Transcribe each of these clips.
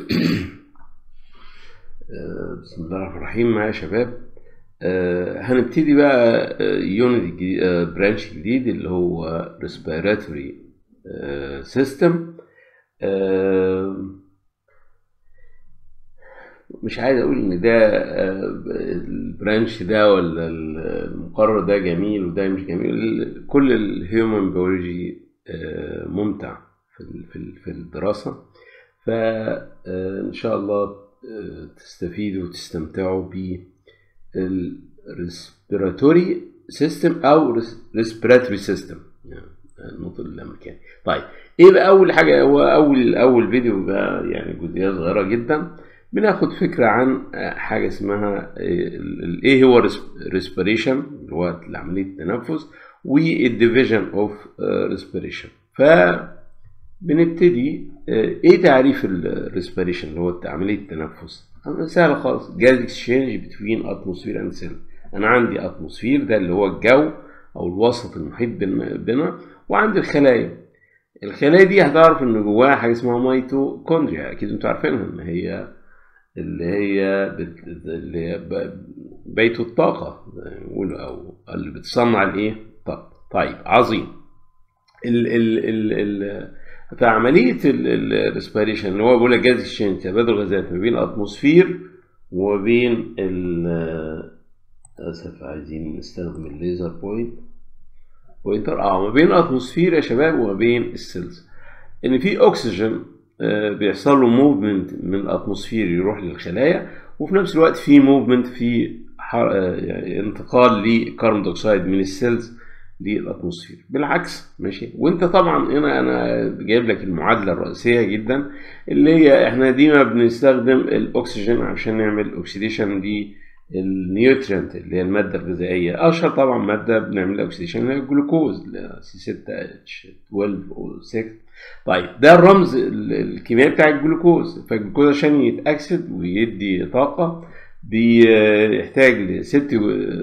آه، بسم الله الرحمن الرحيم معايا يا شباب آه، هنبتدي بقى يونت جديد برانش جديد اللي هو respiratory سيستم مش عايز اقول ان ده آه، البرانش ده ولا المقرر ده جميل وده مش جميل كل الهيومن بيولوجي ممتع في ال- في ال- في الدراسه فان شاء الله آه، تستفيدوا وتستمتعوا بالريسبيراتوري سيستم او ريسبيراتوري سيستم النطق الامريكاني طيب ايه بقى اول حاجه هو اول اول فيديو بقى يعني جزئيه صغيره جدا بناخد فكره عن حاجه اسمها ال- ال- ايه هو ريسبيريشن اللي هو عمليه التنفس والديفيجن اوف ريسبيريشن ف بنبتدي آه، ايه تعريف الريسبيريشن اللي هو عمليه التنفس سهل خالص جاز اكسشينج بتوين اتموسفير اند سيل انا عندي اتموسفير ده اللي هو الجو او الوسط المحيط بينا بنا وعندي الخلايا الخلايا دي هتعرف ان جواها حاجه اسمها ميتوكوندريا اكيد انتوا عارفينها ان هي اللي هي بت... اللي هي ب- بيت الطاقه زي ما بيقولوا او اللي بتصنع الايه طاقه طيب عظيم ال ال ال ال فعمليه الريسبيريشن اللي هو بيقول لك جاز اكسشينج تبادل غازات ما بين الاتموسفير وما بين ال اسف عايزين نستخدم الليزر بوينت بوينتر اه ما بين الاتموسفير يا شباب وما بين السيلز ان في اكسجين آه، بيحصل له موفمنت من الاتموسفير يروح للخلايا وفي نفس الوقت في موفمنت في حر- آه، يعني انتقال لكربون دioxide من السيلز للاتموسفير بالعكس ماشي وانت طبعا هنا انا جايب لك المعادله الرئيسيه جدا اللي هي احنا ديما بنستخدم الاكسجين عشان نعمل اوكسيديشن للنيوترينت اللي هي الماده الغذائيه اشهر طبعا ماده بنعمل اوكسيديشن هي الجلوكوز سي 6 اتش 12 او 6 طيب ده الرمز ال- الكيميائي بتاع الجلوكوز فالجلوكوز عشان يتاكسد ويدي طاقه بيحتاج لست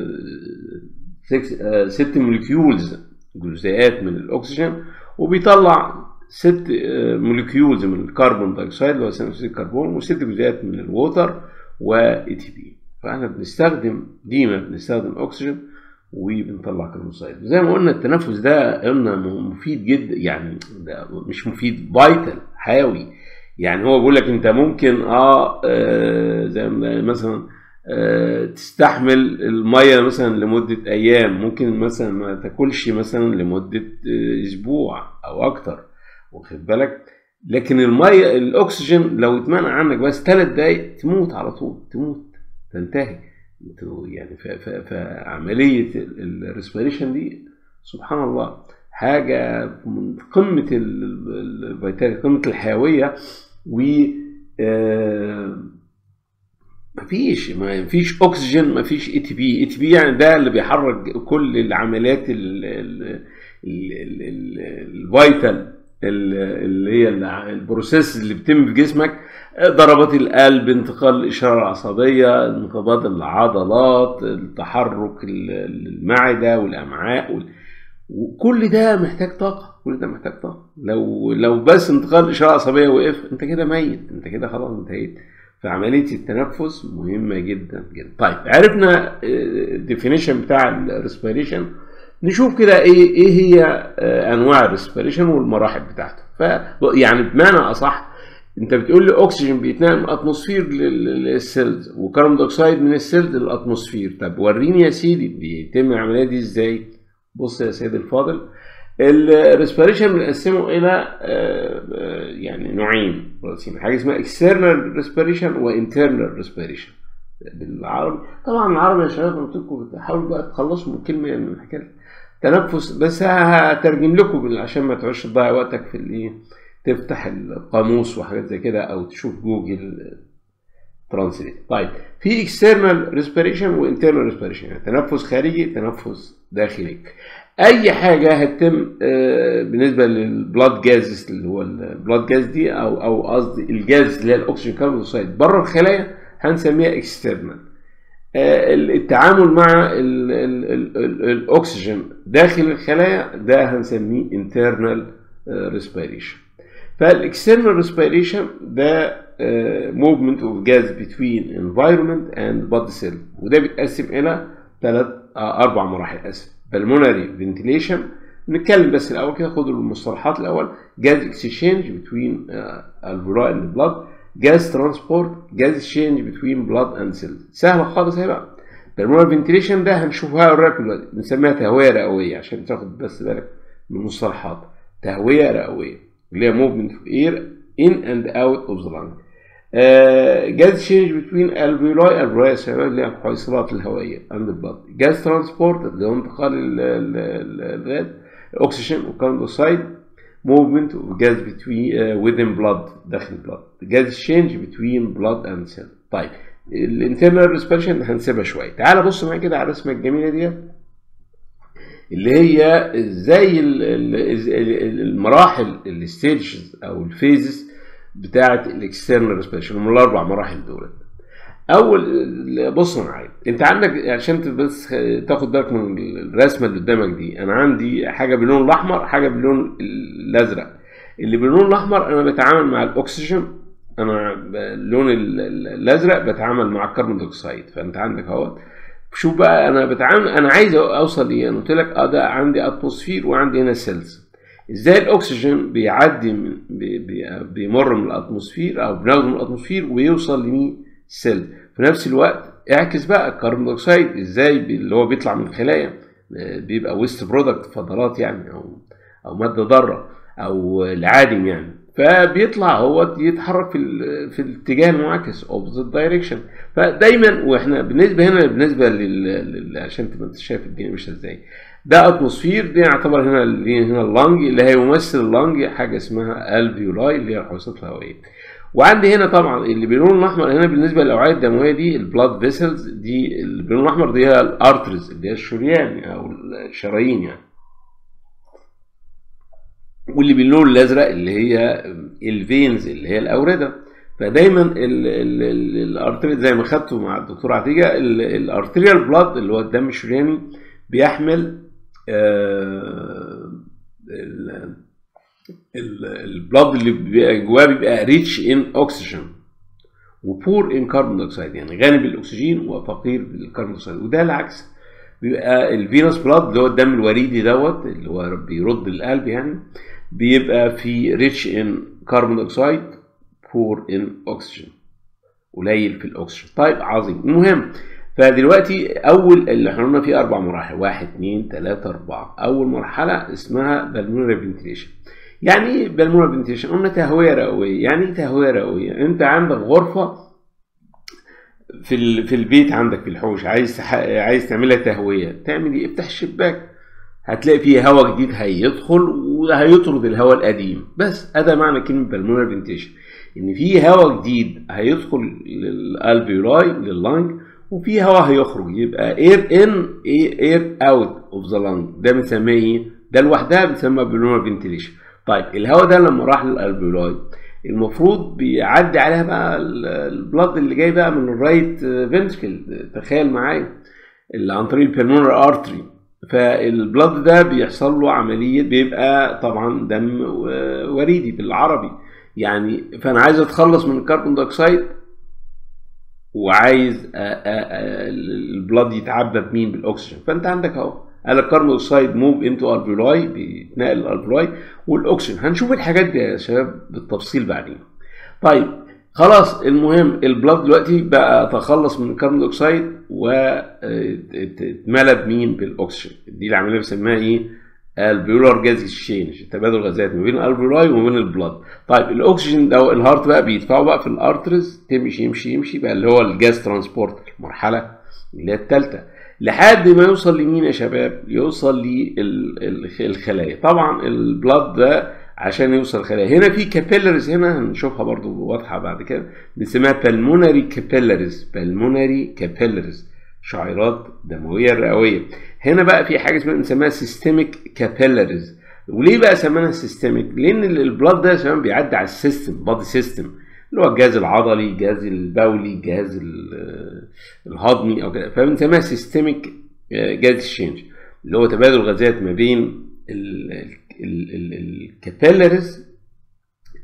سكس- آه، ست موليكيولز جزيئات من الاكسجين وبيطلع ست آه، موليكيولز من الكربون دايوكسيد اللي هو ثاني اكسيد الكربون وست جزيئات من الووتر واي تي بي فاحنا بنستخدم ديما بنستخدم اكسجين وبنطلع كربون دايوكسيد زي ما قلنا التنفس ده قلنا م- مفيد جدا يعني ده مش مفيد فايتال حيوي يعني هو بيقول لك انت ممكن اه, آه زي ما مثلا آه، تستحمل الميه مثلا لمده ايام ممكن مثلا ما تاكلش مثلا لمده آه، اسبوع او اكتر واخد بالك لكن الميه الاكسجين لو اتمنع عنك بس ثلاث دقايق تموت على طول تموت تنتهي تو- يعني ف- ف- فعمليه الريسبيريشن دي سبحان الله حاجه من قمه الفيتاليتي قمه الحيويه و آه، مفيش ما فيش اكسجين ما فيش اي تي بي اي تي بي يعني ده اللي بيحرك كل العمليات ال- ال- ال- ال- ال- الفيتال ال- اللي هي الع- البروسيس اللي بتتم في جسمك ضربات القلب انتقال الاشاره العصبيه انقباض العضلات التحرك ال- المعده والامعاء وال- وكل ده محتاج طاقه كل ده محتاج طاقه لو لو بس انتقال الاشاره العصبيه وقف انت كده ميت انت كده خلاص انتهيت فعمليه التنفس مهمه جدا جدا طيب عرفنا الديفينيشن بتاع الريسبيريشن نشوف كده ايه ايه هي آه، انواع الريسبيريشن والمراحل بتاعته ف يعني بمعنى اصح انت بتقول لي اكسجين بيتنقل من الاتموسفير لل- للسيلز وكربون دioxide من السيلز للاتموسفير طب وريني يا سيدي بيتم العمليه دي ازاي بص يا سيدي الفاضل الريسبيريشن بنقسمه الى آه، آه، يعني نوعين رئيسيين حاجه اسمها external respiration وinternal respiration بالعربي طبعا العربي يا شباب قلت لكم حاولوا بقى تخلصوا من كلمه من الحكايه تنفس بس هترجم لكم بال- عشان ما تقعدش تضيع وقتك في الايه تفتح القاموس وحاجات زي كده او تشوف جوجل ترانسليت طيب في external respiration وinternal respiration يعني تنفس خارجي تنفس داخلي اي حاجه هتتم آه، بالنسبه للبلاد جازز اللي هو البلاد جاز دي او او قصدي الجاز اللي هي الاكسجين كاربون دايوكسيد بره الخلايا هنسميها اكسترنال التعامل مع ال ال ال ال الاكسجين داخل الخلايا ده هنسميه internal آه، respiration فالاكسترنال ريسبيريشن ده موفمنت اوف جاز بتوين انفايرمنت اند بادي سيل وده بيتقسم الى ثلاث اربع مراحل اسف بالمونري فنتيليشن نتكلم بس الاول كده خدوا المصطلحات الاول جاز اكسشينج بتوين الفيراي اند بلاد جاز ترانسبورت جاز اكسشينج بتوين بلاد اند سيل سهله خالص اهي بقى بالمونري فنتيليشن ده هنشوفها اوريكم دلوقتي بنسميها تهويه رئويه عشان تاخد بس بالك من المصطلحات تهويه رئويه اللي هي موفمنت اوف اير in and out of the lung. جاز تشينج بتوين الفيولاي الفيولاي الشباب اللي هي الحويصلات الهوائيه and the blood. جاز ترانسبورت اللي هو انتقال الغاز اكسجين وكاربون دايوكسيد movement of gas between uh, within blood داخل blood. جاز تشينج between blood and cell. طيب الانترنال ريسبيرشن هنسيبها شويه. تعال بص معايا كده على الرسمه الجميله ديت. اللي هي ازاي المراحل الستيجز او الفيزز بتاعه الاكسترنال ريسبيريشن هم الاربع مراحل دول اول بص معايا انت عندك عشان بس تاخد بالك من الرسمه اللي قدامك دي انا عندي حاجه باللون الاحمر حاجه باللون الازرق اللي باللون الاحمر انا بتعامل مع الاكسجين انا اللون الازرق بتعامل مع الكربون دايوكسيد فانت عندك اهوت شوف بقى انا بتعامل انا عايز اوصل ايه انا قلت لك اه ده عندي اتموسفير وعندي هنا سيلز ازاي الاكسجين بيعدي من بي بي بيمر من الاتموسفير او بناخده من الاتموسفير ويوصل لمين سيل في نفس الوقت اعكس بقى الكربون دايوكسيد ازاي اللي هو بيطلع من الخلايا بيبقى ويست برودكت فضلات يعني او او ماده ضاره او العادم يعني فبيطلع هو يتحرك في في الاتجاه المعاكس اوبوزيت دايركشن فدايما واحنا بالنسبه هنا بالنسبه لل عشان تبقى انت شايف الدنيا ماشيه ازاي ده اتموسفير دي يعتبر هنا هنا اللنج اللي هيمثل اللنج حاجه اسمها الفيولاي اللي هي الحويصلات الهوائيه وعندي هنا طبعا اللي باللون الاحمر هنا بالنسبه للاوعيه الدمويه دي البلاد فيسلز دي اللي باللون الاحمر دي هي الارترز اللي هي الشريان او الشرايين يعني واللي باللون الازرق اللي هي الفينز اللي هي الاورده فدايما الارتري زي ما خدته مع الدكتور عتيجه الارتريال بلاد اللي هو الدم الشرياني بيحمل البلاد اللي بيبقى جواه بيبقى ريتش ان اوكسجين وبور ان كربون دايوكسيد يعني غني بالاكسجين وفقير بالكربون دايوكسيد وده العكس بيبقى الفينوس بلاد اللي هو الدم الوريدي دوت اللي هو بيرد القلب يعني بيبقى في ريتش ان كربون دايوكسيد بور ان اوكسجين قليل في الاكسجين طيب عظيم المهم فدلوقتي اول اللي احنا قلنا فيه اربع مراحل واحد اثنين ثلاثة اربعة اول مرحلة اسمها بالمونري فنتيليشن يعني ايه بالمونري فنتيليشن قلنا تهوية رئوية يعني ايه تهوية رئوية انت عندك غرفة في في البيت عندك في الحوش عايز تح... عايز تعملها تهوية تعمل ايه افتح الشباك هتلاقي فيه هواء جديد هيدخل وهيطرد الهواء القديم بس هذا معنى كلمة بالمونري فنتيليشن ان في هواء جديد هيدخل للالفيولاي لللنج وفي هواء هيخرج يبقى اير ان اير اوت اوف ذا لانج ده بنسميه ايه؟ ده لوحدها بنسميها بالونر فنتيليشن طيب الهواء ده لما راح للالفيولاي المفروض بيعدي عليها بقى البلاد اللي جاي بقى من الرايت فنتركل تخيل معايا اللي عن طريق البلمونر ارتري فالبلاد ده بيحصل له عمليه بيبقى طبعا دم وريدي بالعربي يعني فانا عايز اتخلص من الكربون دايوكسيد وعايز البلاد يتعبى بمين بالاكسجين فانت عندك اهو قال الكربون دايوكسيد موف انتو الفيولاي بيتنقل الالفيولاي والاكسجين هنشوف الحاجات دي يا شباب بالتفصيل بعدين طيب خلاص المهم البلاد دلوقتي بقى تخلص من الكربون دايوكسيد واتملى بمين بالاكسجين دي العمليه بنسميها ايه الفيولار جاز اكسشينج تبادل غازات ما بين الالفيولاي وما بين البلاد طيب الاكسجين ده الهارت بقى بيدفعه بقى في الارترز تمشي يمشي يمشي بقى اللي هو الجاز ترانسبورت المرحله اللي هي الثالثه لحد ما يوصل لمين يا شباب يوصل للخلايا طبعا البلاد ده عشان يوصل الخلايا هنا في كابيلاريز هنا هنشوفها برضو واضحه بعد كده بنسميها بالمونري كابيلاريز بالمونري كابيلاريز شعيرات دمويه رئويه هنا بقى في حاجه اسمها بنسميها سيستميك كابيلاريز وليه بقى سميناها سيستميك لان البلاد ده كمان بيعدي على السيستم بادي سيستم اللي هو الجهاز العضلي الجهاز البولي الجهاز الهضمي او كده فبنسميها سيستميك جاز اكسشينج اللي هو تبادل غازات ما بين الكابيلاريز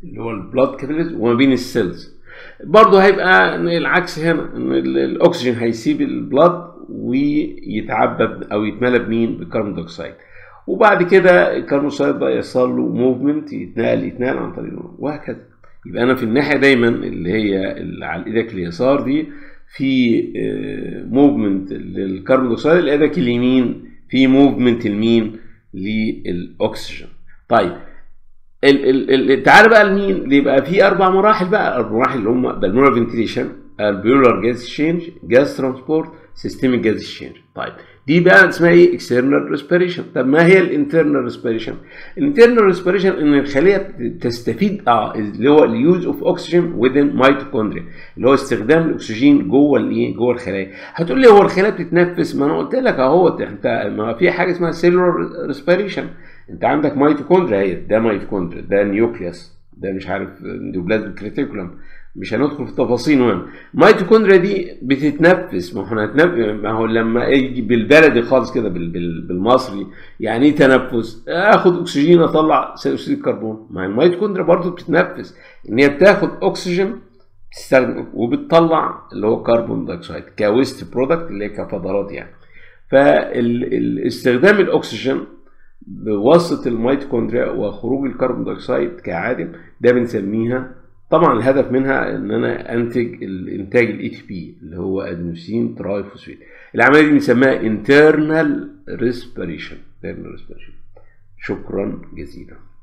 اللي هو البلاد كابيلز وما بين السيلز برضه هيبقى العكس هنا ان الاكسجين هيسيب البلاد ويتعبى او يتملى بمين بالكربون دايوكسيد وبعد كده الكربون دايوكسيد بقى يحصل له موفمنت يتنقل يتنقل عن طريق وهكذا يبقى انا في الناحيه دايما اللي هي اللي على ايدك اليسار دي في موفمنت للكربون دايوكسيد اللي ايدك اليمين في موفمنت لمين للاكسجين طيب ال ال تعالى بقى لمين يبقى في اربع مراحل بقى المراحل اللي هم بالمونر فنتيليشن البيولار جاز اكسشينج جاز ترانسبورت سيستميك جاز اكسشينج طيب دي بقى اسمها ايه اكسترنال ريسبيريشن طب ما هي الانترنال ريسبيريشن الانترنال ريسبيريشن ان الخليه تستفيد اه اللي هو اليوز اوف اوكسجين within ميتوكوندريا اللي هو استخدام الاكسجين جوه الايه جوه الخلايا هتقول لي هو الخلايا بتتنفس ما انا قلت لك اهو انت ما في حاجه اسمها سيلولار ريسبيريشن انت عندك ميتوكوندريا اهي ده ميتوكوندريا ده نيوكليوس ده مش عارف اندوبلازم كريتيكولم مش هندخل في التفاصيل هنا الميتوكوندريا دي بتتنفس ما احنا هنتنفس ما هو لما يجي بالبلدي خالص كده بالمصري يعني ايه تنفس؟ اخد اكسجين اطلع ثاني اكسيد الكربون ما الميتوكوندريا برضه بتتنفس ان هي بتاخد اكسجين تستخدم وبتطلع اللي هو كربون دايوكسيد كويست برودكت اللي هي كفضلات يعني فاستخدام الاكسجين بواسطه الميتوكوندريا وخروج الكربون دايوكسيد كعادم ده بنسميها طبعا الهدف منها ان انا انتج الانتاج الاي تي بي اللي هو ادينوسين تراي فوسفيت العمليه دي بنسميها internal respiration internal respiration شكرا جزيلا